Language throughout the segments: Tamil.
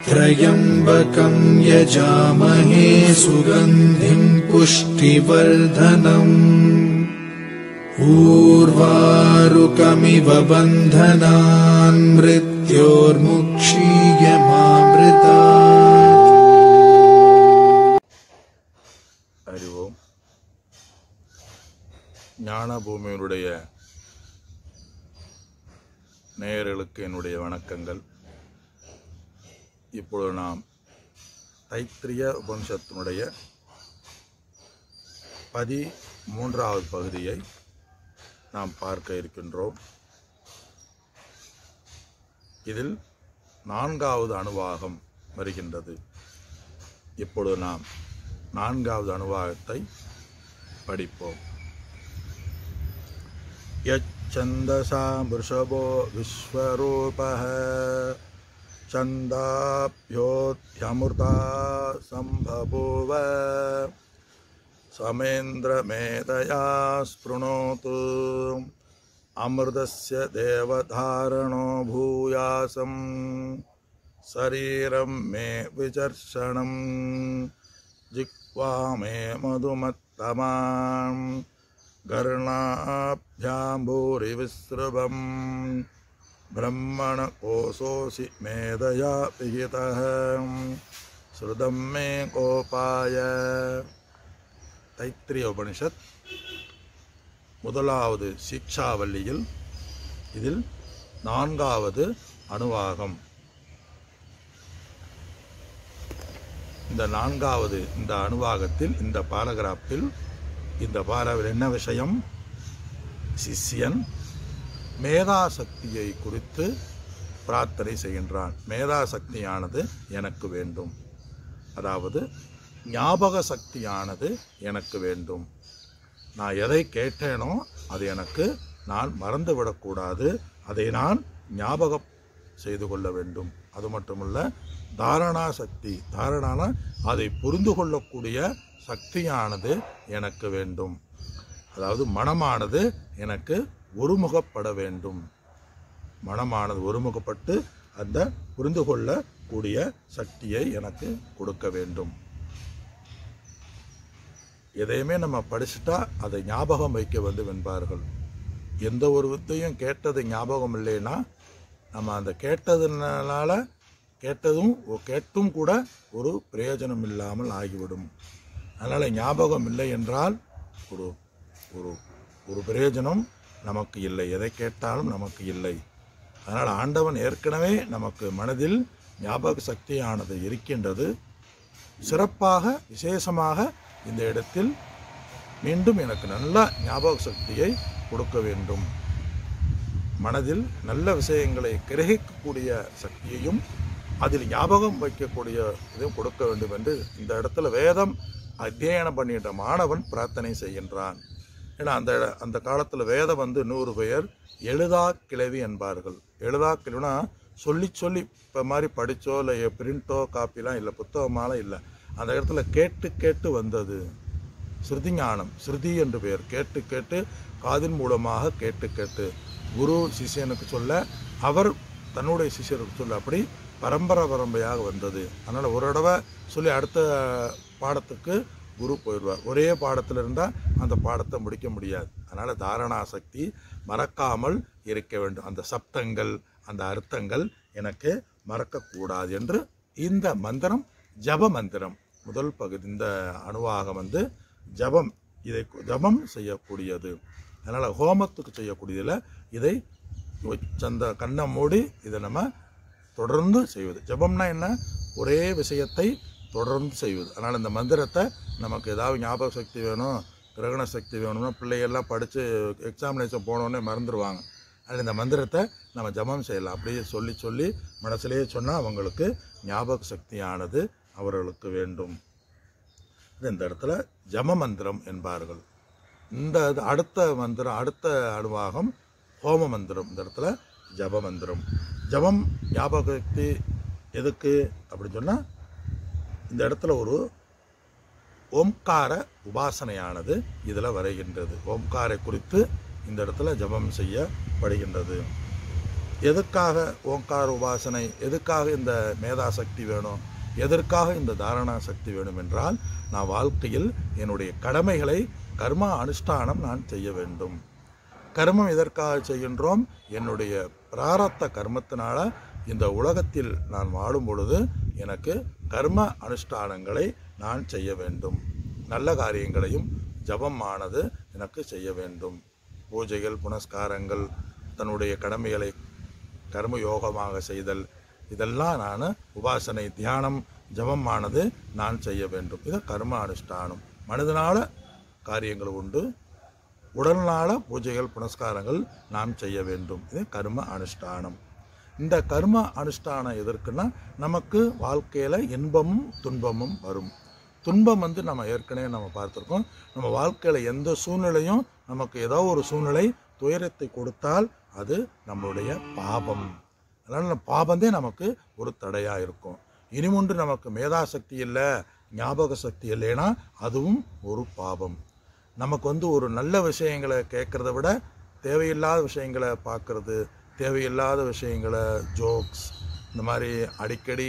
त्र्यम्बकम् यजामहे सुगन्धिम् पुष्टिवर्धनम् ऊर्वारुकमिव बन्धनान् मृत्योर्मुक्षीयमामृता அறிவோம் ஞானபூமியினுடைய நேயர்களுக்கு என்னுடைய வணக்கங்கள் இப்பொழுது நாம் தைத்திரிய உபனிஷத்தினுடைய பதி மூன்றாவது பகுதியை நாம் பார்க்க இருக்கின்றோம் இதில் நான்காவது அணுவாகம் வருகின்றது இப்பொழுது நாம் நான்காவது அணுவாகத்தை படிப்போம் यच्छन्दसा वृषभो विश्वरूपः छन्दाभ्योऽध्यमृता सम्भभूव समेन्द्रमेधया स्पृणोतु अमृतस्य देवधारणो भूयासं शरीरं मे विचर्षणं जिह्वा मे मधुमत्तमाम् गर्णाभ्याम्भूरिविसृभम् ब्रह्मणकोशोऽसि मेधया विहितः श्रुतं मे கோபாய தைத்திரிய உபனிஷத் முதலாவது சிக்ஷாவல்லியில் இதில் நான்காவது அணுவாகம் இந்த நான்காவது இந்த அணுவாகத்தில் இந்த பாராகிராஃபில் இந்த பாராவில் என்ன விஷயம் சிஷ்யன் மேதாசக்தியை குறித்து பிரார்த்தனை செய்கின்றான் மேதாசக்தியானது எனக்கு வேண்டும் அதாவது ஞாபக சக்தியானது எனக்கு வேண்டும் நான் எதை கேட்டேனோ அது எனக்கு நான் மறந்துவிடக்கூடாது அதை நான் ஞாபகம் செய்து கொள்ள வேண்டும் அது மட்டுமல்ல தாரணா சக்தி தாரணான அதை புரிந்து கொள்ளக்கூடிய சக்தியானது எனக்கு வேண்டும் அதாவது மனமானது எனக்கு ஒருமுகப்பட வேண்டும் மனமானது ஒருமுகப்பட்டு அந்த புரிந்து கொள்ளக்கூடிய சக்தியை எனக்கு கொடுக்க வேண்டும் எதையுமே நம்ம படிச்சுட்டா அதை ஞாபகம் வைக்க வேண்டும் என்பார்கள் எந்த ஒரு வித்தையும் கேட்டது ஞாபகம் இல்லைன்னா நம்ம அந்த கேட்டதுனால கேட்டதும் ஒ- கேட்டும் கூட ஒரு பிரயோஜனம் இல்லாமல் ஆகிவிடும் அதனால் ஞாபகம் இல்லை என்றால் ஒரு ஒரு ஒரு பிரயோஜனம் நமக்கு இல்லை எதை கேட்டாலும் நமக்கு இல்லை அதனால் ஆண்டவன் ஏற்கனவே நமக்கு மனதில் ஞாபக சக்தியானது இருக்கின்றது சிறப்பாக விசேஷமாக இந்த இடத்தில் மீண்டும் எனக்கு நல்ல ஞாபக சக்தியை கொடுக்க வேண்டும் மனதில் நல்ல விஷயங்களை கிரகிக்கக்கூடிய சக்தியையும் அதில் ஞாபகம் வைக்கக்கூடிய இதையும் கொடுக்க வேண்டும் என்று இந்த இடத்துல வேதம் அத்தியனம் பண்ணிட்ட மாணவன் பிரார்த்தனை செய்கின்றான் ஏன்னா அந்த அந்த காலத்தில் வேதம் வந்து நூறு பெயர் எழுதா கிளவி என்பார்கள் எழுதா கிளவினா சொல்லி சொல்லி இப்போ மாதிரி படித்தோ இல்லை பிரிண்டோ காப்பிலாம் இல்லை புத்தகமாலாம் இல்லை அந்த இடத்துல கேட்டு கேட்டு வந்தது ஸ்ருதி ஞானம் ஸ்ருதி என்று பெயர் கேட்டு கேட்டு காதின் மூலமாக கேட்டு கேட்டு குரு சிஷ்யனுக்கு சொல்ல அவர் தன்னுடைய சிஷ்யருக்கு சொல்ல அப்படி பரம்பரை பரம்பரையாக வந்தது அதனால் ஒரு தடவை சொல்லி அடுத்த பாடத்துக்கு குரு போயிடுவார் ஒரே பாடத்தில் இருந்தால் அந்த பாடத்தை முடிக்க முடியாது அதனால் தாரணா சக்தி மறக்காமல் இருக்க வேண்டும் அந்த சப்தங்கள் அந்த அர்த்தங்கள் எனக்கு மறக்கக்கூடாது என்று இந்த மந்திரம் ஜப மந்திரம் முதல் பகுதி இந்த அணுவாகம் வந்து ஜபம் இதை ஜபம் செய்யக்கூடியது அதனால் ஹோமத்துக்கு செய்யக்கூடியதில் இதை அந்த கண்ணை மூடி இதை நம்ம தொடர்ந்து செய்வது ஜபம்னா என்ன ஒரே விஷயத்தை தொடர்ந்து செய்வது அதனால் இந்த மந்திரத்தை நமக்கு ஏதாவது ஞாபக சக்தி வேணும் கிரகண சக்தி வேணும்னா பிள்ளைகள்லாம் படித்து எக்ஸாமினேஷன் போனோடனே மறந்துடுவாங்க அதில் இந்த மந்திரத்தை நம்ம ஜபம் செய்யலாம் அப்படியே சொல்லி சொல்லி மனசுலேயே சொன்னால் அவங்களுக்கு ஞாபக சக்தியானது அவர்களுக்கு வேண்டும் இது இந்த இடத்துல ஜம மந்திரம் என்பார்கள் இந்த இது அடுத்த மந்திரம் அடுத்த அணுவாகம் ஹோம மந்திரம் இந்த இடத்துல ஜப மந்திரம் ஜபம் ஞாபக சக்தி எதுக்கு அப்படின்னு சொன்னால் இந்த இடத்துல ஒரு ஓம்கார உபாசனையானது இதில் வருகின்றது ஓம்காரை குறித்து இந்த இடத்துல ஜபம் செய்யப்படுகின்றது எதுக்காக ஓங்கார உபாசனை எதுக்காக இந்த மேதா சக்தி வேணும் எதற்காக இந்த தாரணா சக்தி வேணும் என்றால் நான் வாழ்க்கையில் என்னுடைய கடமைகளை கர்மா அனுஷ்டானம் நான் செய்ய வேண்டும் கர்மம் எதற்காக செய்கின்றோம் என்னுடைய பிராரத்த கர்மத்தினால இந்த உலகத்தில் நான் வாழும் பொழுது எனக்கு கர்ம அனுஷ்டானங்களை நான் செய்ய வேண்டும் நல்ல காரியங்களையும் ஜபம் ஆனது எனக்கு செய்ய வேண்டும் பூஜைகள் புனஸ்காரங்கள் தன்னுடைய கடமைகளை கர்ம யோகமாக செய்தல் இதெல்லாம் நான் உபாசனை தியானம் ஜபம் ஆனது நான் செய்ய வேண்டும் இது கர்ம அனுஷ்டானம் மனிதனால காரியங்கள் உண்டு உடல்நாள பூஜைகள் புனஸ்காரங்கள் நாம் செய்ய வேண்டும் இது கர்ம அனுஷ்டானம் இந்த கர்ம அனுஷ்டானம் எதற்குன்னா நமக்கு வாழ்க்கையில் இன்பமும் துன்பமும் வரும் துன்பம் வந்து நம்ம ஏற்கனவே நம்ம பார்த்துருக்கோம் நம்ம வாழ்க்கையில் எந்த சூழ்நிலையும் நமக்கு ஏதோ ஒரு சூழ்நிலை துயரத்தை கொடுத்தால் அது நம்மளுடைய பாபம் அதனால் பாபந்தே நமக்கு ஒரு தடையாக இருக்கும் இனிமொன்று நமக்கு மேதாசக்தி இல்லை ஞாபக சக்தி இல்லைன்னா அதுவும் ஒரு பாபம் நமக்கு வந்து ஒரு நல்ல விஷயங்களை கேட்குறத விட தேவையில்லாத விஷயங்களை பார்க்கறது தேவையில்லாத விஷயங்களை ஜோக்ஸ் இந்த மாதிரி அடிக்கடி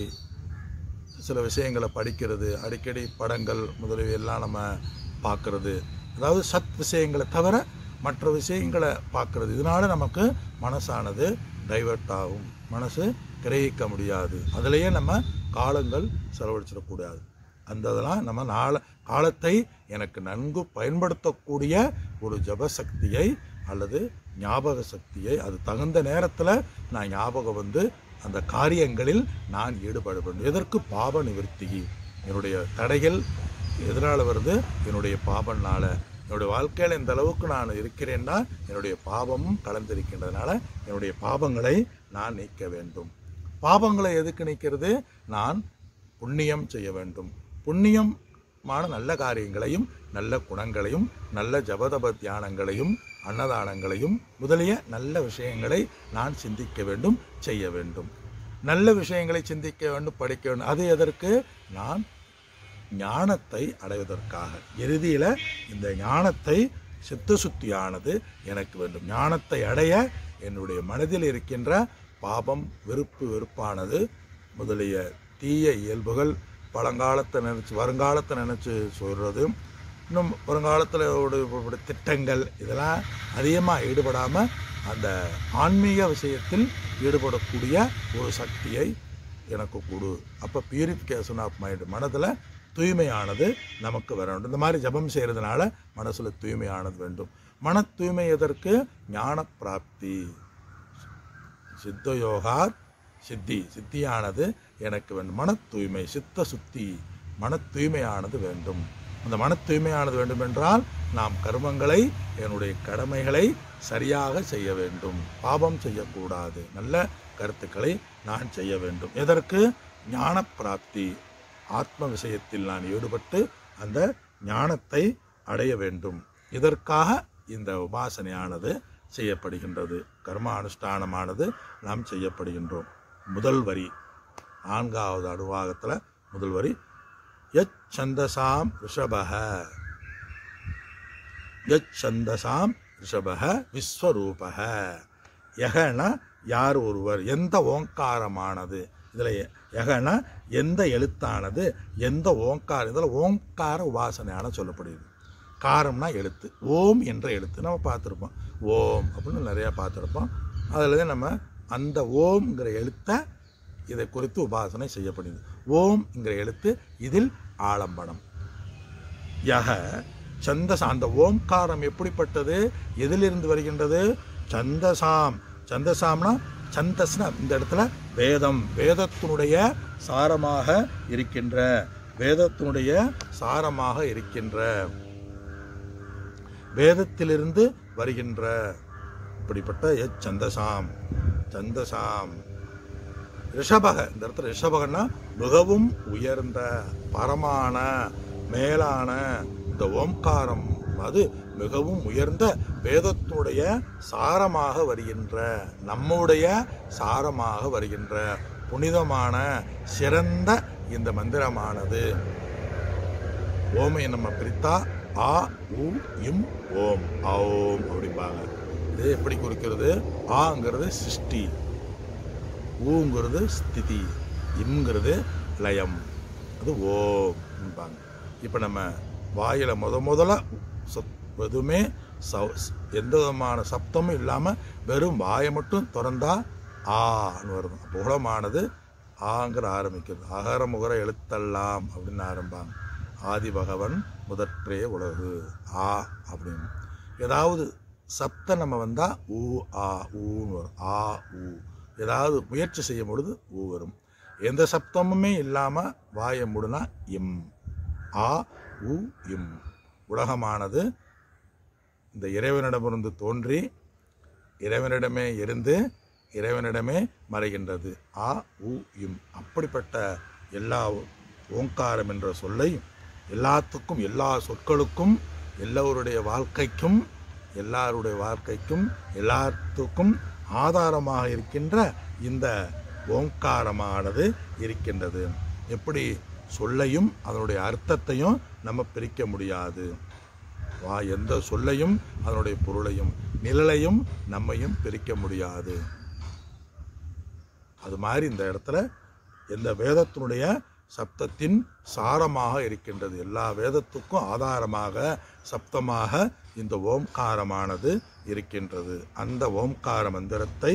சில விஷயங்களை படிக்கிறது அடிக்கடி படங்கள் முதலியவை எல்லாம் நம்ம பார்க்கறது அதாவது சத் விஷயங்களை தவிர மற்ற விஷயங்களை பார்க்கறது இதனால நமக்கு மனசானது டைவர்ட் ஆகும் மனசு கிரகிக்க முடியாது அதுலேயே நம்ம காலங்கள் செலவழிச்சிடக்கூடாது அந்த இதெல்லாம் நம்ம நாள காலத்தை எனக்கு நன்கு பயன்படுத்தக்கூடிய ஒரு ஜப சக்தியை அல்லது ஞாபக சக்தியை அது தகுந்த நேரத்தில் நான் ஞாபகம் வந்து அந்த காரியங்களில் நான் ஈடுபட வேண்டும் எதற்கு பாப நிவர்த்தி என்னுடைய தடைகள் எதனால் வருது என்னுடைய பாபனால என்னுடைய வாழ்க்கையில் இந்த அளவுக்கு நான் இருக்கிறேன்னா என்னுடைய பாபமும் கலந்திருக்கின்றதுனால என்னுடைய பாபங்களை நான் நீக்க வேண்டும் பாபங்களை எதுக்கு நீக்கிறது நான் புண்ணியம் செய்ய வேண்டும் புண்ணியமான நல்ல காரியங்களையும் நல்ல குணங்களையும் நல்ல ஜபதப தியானங்களையும் அன்னதானங்களையும் முதலிய நல்ல விஷயங்களை நான் சிந்திக்க வேண்டும் செய்ய வேண்டும் நல்ல விஷயங்களை சிந்திக்க வேண்டும் படிக்க வேண்டும் அது எதற்கு நான் ஞானத்தை அடைவதற்காக இறுதியில் இந்த ஞானத்தை சித்த சுத்தியானது எனக்கு வேண்டும் ஞானத்தை அடைய என்னுடைய மனதில் இருக்கின்ற பாபம் வெறுப்பு வெறுப்பானது முதலிய தீய இயல்புகள் பழங்காலத்தை நினச்சி வருங்காலத்தை நினச்சி சொல்கிறது இன்னும் வருங்காலத்தில் ஒரு திட்டங்கள் இதெல்லாம் அதிகமாக ஈடுபடாமல் அந்த ஆன்மீக விஷயத்தில் ஈடுபடக்கூடிய ஒரு சக்தியை எனக்கு கொடு அப்போ பியூரிஃபிகேஷன் ஆஃப் மைண்ட் மனதில் தூய்மையானது நமக்கு வர வேண்டும் இந்த மாதிரி ஜபம் செய்கிறதுனால மனசில் தூய்மையானது வேண்டும் மன தூய்மை எதற்கு ஞான பிராப்தி சித்த யோகார் சித்தி சித்தியானது எனக்கு வேண்டும் மன தூய்மை சித்த சுத்தி மன தூய்மையானது வேண்டும் அந்த மன தூய்மையானது வேண்டும் என்றால் நாம் கர்மங்களை என்னுடைய கடமைகளை சரியாக செய்ய வேண்டும் பாபம் செய்யக்கூடாது நல்ல கருத்துக்களை நான் செய்ய வேண்டும் எதற்கு ஞான பிராப்தி ஆத்ம விஷயத்தில் நான் ஈடுபட்டு அந்த ஞானத்தை அடைய வேண்டும் இதற்காக இந்த உபாசனையானது செய்யப்படுகின்றது கர்ம அனுஷ்டானமானது நாம் செய்யப்படுகின்றோம் முதல் வரி நான்காவது அனுவாகத்தில் முதல் வரி யச் சந்தசாம் ரிஷபக யச் சந்தசாம் ரிஷபக விஸ்வரூபக யகன யார் ஒருவர் எந்த ஓங்காரமானது இதில் யகன எந்த எழுத்தானது எந்த ஓங்காரம் இதில் ஓங்கார உபாசனையான சொல்லப்படுகிறது காரம்னா எழுத்து ஓம் என்ற எழுத்து நம்ம பார்த்துருப்போம் ஓம் அப்படின்னு நிறையா பார்த்துருப்போம் அதில் தான் நம்ம அந்த ஓம்ங்கிற எழுத்தை இதை குறித்து உபாசனை செய்யப்படுது ஓம்ங்கிற எழுத்து இதில் ஆலம்பனம் யக சந்தசா அந்த ஓம்காரம் எப்படிப்பட்டது எதிலிருந்து வருகின்றது சந்தசாம் சந்தசாம்னா சந்தஸ்னா இந்த இடத்துல வேதம் வேதத்தினுடைய சாரமாக இருக்கின்ற வேதத்தினுடைய சாரமாக இருக்கின்ற வேதத்திலிருந்து வருகின்ற இப்படிப்பட்ட எச் சந்தசாம் சந்தசாம் ரிஷபக இந்த இடத்துல ரிஷபகன்னா மிகவும் உயர்ந்த பரமான மேலான இந்த ஓம்காரம் அது மிகவும் உயர்ந்த வேதத்தினுடைய சாரமாக வருகின்ற நம்முடைய சாரமாக வருகின்ற புனிதமான சிறந்த இந்த மந்திரமானது ஓமை நம்ம பிரித்தா ஆ உ இம் ஓம் ஓம் அப்படிம்பாங்க இது எப்படி குறிக்கிறது ஆங்கிறது சிருஷ்டி ஊங்கிறது ஸ்திதி இம்ங்கிறது லயம் அது ஓம்பாங்க இப்போ நம்ம வாயில் முத முதல்ல சப் எதுவுமே சவ் எந்த விதமான சப்தமும் இல்லாமல் வெறும் வாயை மட்டும் திறந்தா ஆன்னு வருது அப்போ உலமானது ஆங்கிற ஆரம்பிக்கிறது அகர முகர எழுத்தல்லாம் அப்படின்னு ஆரம்பாங்க ஆதி பகவன் முதற்றே உலகு ஆ அப்படின்னு ஏதாவது சப்தம் நம்ம வந்தால் ஊ ஆ ஊன்னு வரும் ஆ ஊ ஏதாவது முயற்சி செய்யும் பொழுது ஊ வரும் எந்த சப்தமுமே இல்லாமல் வாயை மூடுனா இம் ஆ உ இம் உலகமானது இந்த இறைவனிடமிருந்து தோன்றி இறைவனிடமே இருந்து இறைவனிடமே மறைகின்றது ஆ உ இம் அப்படிப்பட்ட எல்லா ஓங்காரம் என்ற சொல்லை எல்லாத்துக்கும் எல்லா சொற்களுக்கும் எல்லோருடைய வாழ்க்கைக்கும் எல்லாருடைய வாழ்க்கைக்கும் எல்லாத்துக்கும் ஆதாரமாக இருக்கின்ற இந்த ஓங்காரமானது இருக்கின்றது எப்படி சொல்லையும் அதனுடைய அர்த்தத்தையும் நம்ம பிரிக்க முடியாது வா எந்த சொல்லையும் அதனுடைய பொருளையும் நிழலையும் நம்மையும் பிரிக்க முடியாது அது மாதிரி இந்த இடத்துல எந்த வேதத்தினுடைய சப்தத்தின் சாரமாக இருக்கின்றது எல்லா வேதத்துக்கும் ஆதாரமாக சப்தமாக இந்த ஓம்காரமானது இருக்கின்றது அந்த ஓம்கார மந்திரத்தை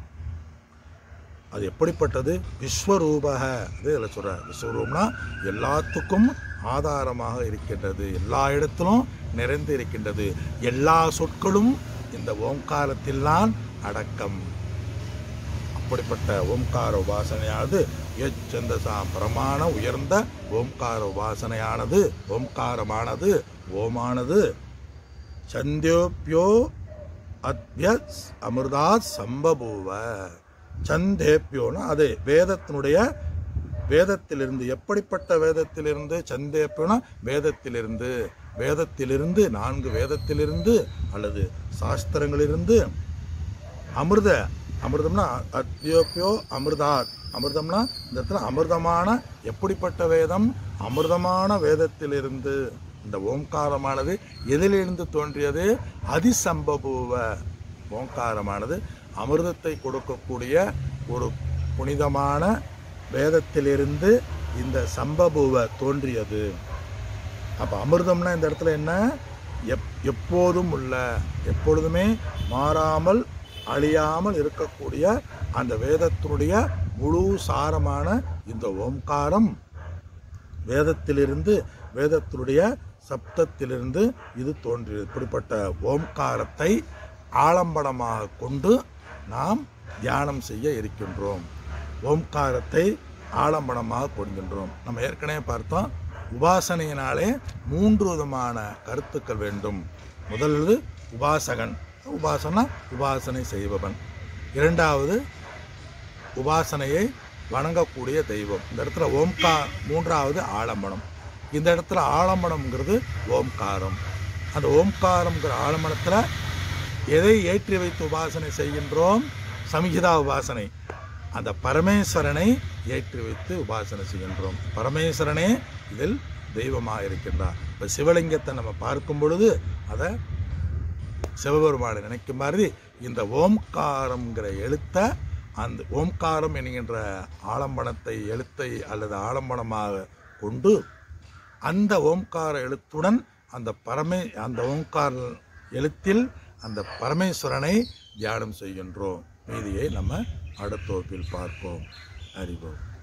அது எப்படிப்பட்டது விஸ்வரூபக அது இதில் சொல்கிறார் விஸ்வரூபம்னா எல்லாத்துக்கும் ஆதாரமாக இருக்கின்றது எல்லா இடத்திலும் நிறைந்து இருக்கின்றது எல்லா சொற்களும் இந்த ஓங்காரத்தில்தான் அடக்கம் அப்படிப்பட்ட ஓம்கார உபாசனையானது எச்சந்தசா பிரமாண உயர்ந்த ஓம்கார உபாசனையானது ஓம்காரமானது ஓமானது சந்தியோப்பியோ அத்யத் அமிர்தாத் சம்பபூவ சந்தேப்பியோனா அது வேதத்தினுடைய வேதத்திலிருந்து எப்படிப்பட்ட வேதத்திலிருந்து சந்தேப்பியோனா வேதத்திலிருந்து வேதத்திலிருந்து நான்கு வேதத்திலிருந்து அல்லது சாஸ்திரங்களிலிருந்து அமிர்த அமிர்தம்னா அத்யோப்பியோ அமிர்தாத் அமிர்தம்னா இந்த இடத்துல அமிர்தமான எப்படிப்பட்ட வேதம் அமிர்தமான வேதத்திலிருந்து இந்த ஓம்காரமானது எதிலிருந்து தோன்றியது அதிசம்பபூவ ஓங்காரமானது அமிர்தத்தை கொடுக்கக்கூடிய ஒரு புனிதமான வேதத்திலிருந்து இந்த சம்பபூவ தோன்றியது அப்போ அமிர்தம்னா இந்த இடத்துல என்ன எப் எப்போதும் உள்ள எப்பொழுதுமே மாறாமல் அழியாமல் இருக்கக்கூடிய அந்த வேதத்தினுடைய முழு சாரமான இந்த ஓம்காரம் வேதத்திலிருந்து வேதத்தினுடைய சப்தத்திலிருந்து இது தோன்றியது இப்படிப்பட்ட ஓம்காரத்தை ஆலம்பனமாக கொண்டு நாம் தியானம் செய்ய இருக்கின்றோம் ஓம்காரத்தை ஆலம்பனமாக கொள்கின்றோம் நம்ம ஏற்கனவே பார்த்தோம் உபாசனையினாலே மூன்று விதமான கருத்துக்கள் வேண்டும் முதல்வது உபாசகன் உபாசனா உபாசனை செய்பவன் இரண்டாவது உபாசனையை வணங்கக்கூடிய தெய்வம் இந்த இடத்துல ஓம்கா மூன்றாவது ஆலம்பனம் இந்த இடத்துல ஆலம்பனம்ங்கிறது ஓம்காரம் அந்த ஓம்காரம்ங்கிற ஆலம்பனத்தில் எதை ஏற்றி வைத்து உபாசனை செய்கின்றோம் சம்ஹிதா உபாசனை அந்த பரமேஸ்வரனை ஏற்றி வைத்து உபாசனை செய்கின்றோம் பரமேஸ்வரனே இதில் தெய்வமாக இருக்கின்றார் இப்போ சிவலிங்கத்தை நம்ம பார்க்கும் பொழுது அதை சிவபெருமானை நினைக்கும் மாதிரி இந்த ஓம்காரம்ங்கிற எழுத்தை அந்த ஓம்காரம் என்கின்ற ஆலம்பனத்தை எழுத்தை அல்லது ஆலம்பனமாக கொண்டு அந்த ஓம்கார எழுத்துடன் அந்த பரமே அந்த ஓம்கார எழுத்தில் அந்த பரமேஸ்வரனை தியானம் செய்கின்றோம் மீதியை நம்ம அடுத்த வகுப்பில் பார்ப்போம் அறிவோம்